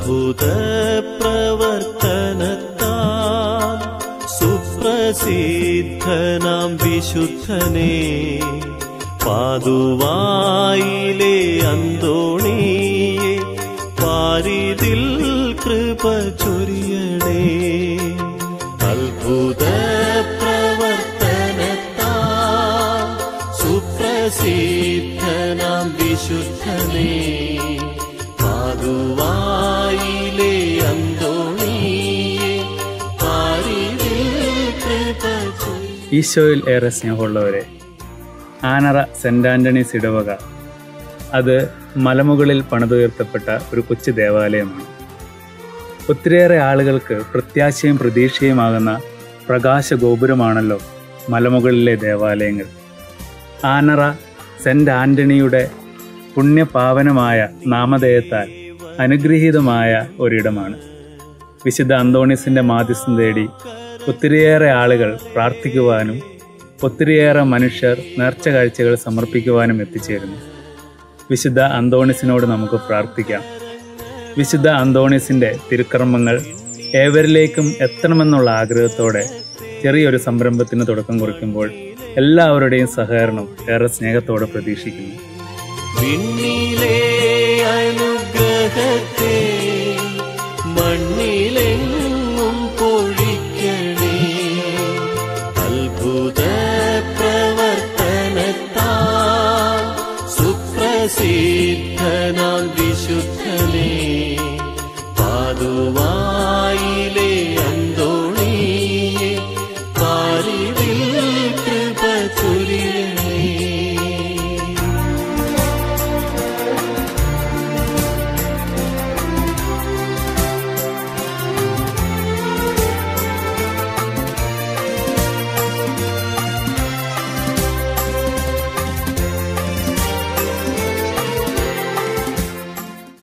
അത്ഭുത പ്രവർത്തനത്താൽ സുപ്രസിദ്ധനാം വിശുദ്ധനെ പാതുവായിലെ അന്തോണിയെ പാരിതിൽ കൃപ ചൊരിയണേ അത്ഭുത പ്രവർത്തനത്താൽ സുപ്രസിദ്ധനാം വിശുദ്ധനെ പാതുവായിലെ അന്തോണിയെ പാരിതിൽ കൃപ ചൊരിയണേ ഈശോയിൽ ഏറെ സ്നേഹമുള്ളവരെ ആനറ സെന്റ് ആന്റണീസ് ഇടവക അത് മലമുകളിൽ പണിതുയർത്തപ്പെട്ട ഒരു കൊച്ചു ദേവാലയമാണ് ഒത്തിരിയേറെ ആളുകൾക്ക് പ്രത്യാശയും പ്രതീക്ഷയുമാകുന്ന പ്രകാശ ഗോപുരമാണല്ലോ മലമുകളിലെ ദേവാലയങ്ങൾ ആനറ സെന്റ് ആന്റണിയുടെ പുണ്യപാവനമായ നാമധേയത്താൽ അനുഗ്രഹീതമായ ഒരിടമാണ് വിശുദ്ധ അന്തോണീസിന്റെ മാധ്യസ്ഥം തേടി ഒത്തിരിയേറെ ആളുകൾ പ്രാർത്ഥിക്കുവാനും ഒത്തിരിയേറെ മനുഷ്യർ നേർച്ച കാഴ്ചകൾ സമർപ്പിക്കുവാനും എത്തിച്ചേരുന്നു വിശുദ്ധ അന്തോണിസിനോട് നമുക്ക് പ്രാർത്ഥിക്കാം വിശുദ്ധ അന്തോണിസിന്റെ തിരുക്കർമ്മങ്ങൾ ഏവരിലേക്കും എത്തണമെന്നുള്ള ആഗ്രഹത്തോടെ ചെറിയൊരു സംരംഭത്തിന് തുടക്കം കുറിക്കുമ്പോൾ എല്ലാവരുടെയും സഹകരണം ഏറെ സ്നേഹത്തോടെ പ്രതീക്ഷിക്കുന്നു വിണ്ണിലെ അനുഗ്രഹത്തെ മണ്ണിലെങ്ങും പൊഴിക്കണേ അത്ഭുത പ്രവർത്തനത്താ സുപ്രസിദ്ധനാം വിശുദ്ധനെ പാതുവാ